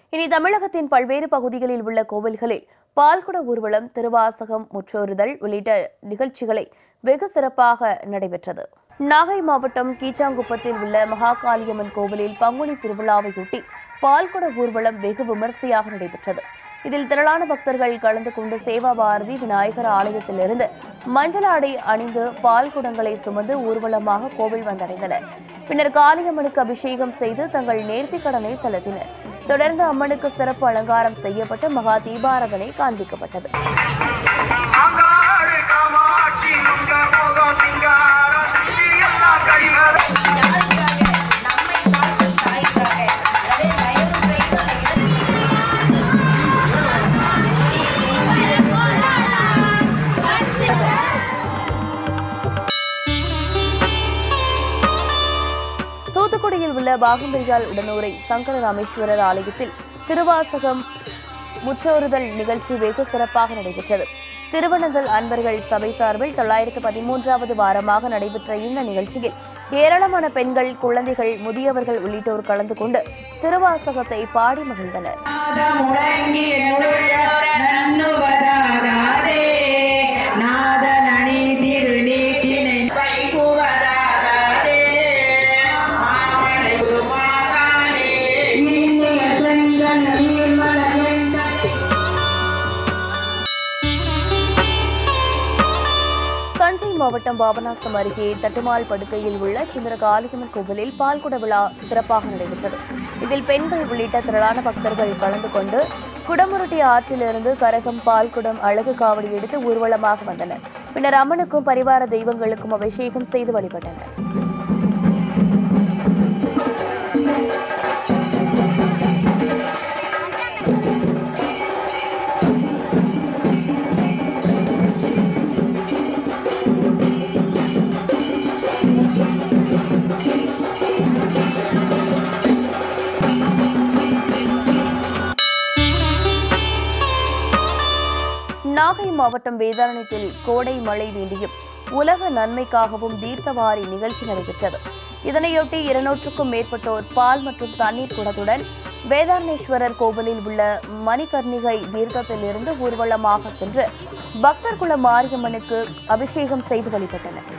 இனி தமிழகத்தின் பல்வேறு பகுதிகளில் உள்ள கோவில்களில் பால்குட ஊர்வலம் திருவாசகம் முற்றோறுதல் உள்ளிட்ட நிகழ்ச்சிகளை வெகு சிறப்பாக நடைபெற்றது நாகை மாவட்டம் கீச்சாங்குப்பத்தில் உள்ள மகாகாளியம்மன் கோவிலில் பங்குனி திருவிழாவையொட்டி பால்குட ஊர்வலம் வெகு விமர்சையாக நடைபெற்றது இதில் திரளான பக்தர்கள் கலந்து கொண்டு சேவா பாரதி விநாயகர் ஆலயத்திலிருந்து மஞ்சள் ஆடை அணிந்து பால் குடங்களை சுமந்து ஊர்வலமாக கோவில் வந்தடைந்தனர் பின்னர் காளியம்மனுக்கு அபிஷேகம் செய்து தங்கள் நேர்த்திக் கடனை செலுத்தினர் தொடர்ந்து அம்மனுக்கு சிறப்பு அலங்காரம் செய்யப்பட்டு மகா தீபாராதனை காண்பிக்கப்பட்டது அங்காறு காமாட்சி உங்க முகம் சிங்கார சுற்றி எல்லாம் கழிவற தூத்துக்குடியில் உள்ள பாகம்பரியால் உடனூரை சங்கர ராமேஸ்வரர் ஆலயத்தில் திருவாசகம் முற்றோறுதல் நிகழ்ச்சி வெகு சிறப்பாக நடைபெற்றது திருவனந்தல் அன்பர்கள் சபை சார்பில் தொள்ளாயிரத்து பதிமூன்றாவது வாரமாக நடைபெற்ற இந்த நிகழ்ச்சியில் ஏராளமான பெண்கள் குழந்தைகள் முதியவர்கள் உள்ளிட்டோர் கலந்து கொண்டு திருவாசகத்தை பாடி மகிழ்ந்தனர் முழங்கி நண்ணுவதாகாதே நாதனணி திருநீட்டினை கைகூவதாகாதே மாமனை உருமாகானே இன்னிய செங்கல் நீர்மலையென்ற தஞ்சை மாவட்டம் பாபநாசம் அருகே தட்டுமால் படுக்கையில் உள்ள சுந்தரகாளியம்மன் கோவிலில் பால்குட விழா சிறப்பாக நடைபெற்றது இதில் பெண்கள் உள்ளிட்ட திரளான பக்தர்கள் கலந்து கொண்டு குடமுருட்டி ஆற்றிலிருந்து கரகம் பால்குடம் அழகு காவடி எடுத்து ஊர்வலமாக வந்தனர் பின்னர் அம்மனுக்கும் பரிவார தெய்வங்களுக்கும் அபிஷேகம் செய்து வழிபட்டனர் நாகை மாவட்டம் வேதாரண்யத்தில் கோடை மழை வேண்டியும் உலக நன்மைக்காகவும் தீர்த்தவாரி நிகழ்ச்சி நடைபெற்றது இதனையொட்டி இருநூற்றுக்கும் மேற்பட்டோர் பால் மற்றும் தண்ணீர் குடத்துடன் வேதாரணேஸ்வரர் கோவிலில் உள்ள மணிகர்ணிகை தீர்த்தத்திலிருந்து ஊர்வலமாக சென்று பக்தர் குல மாரியம்மனுக்கு அபிஷேகம் செய்து வழிபட்டனர்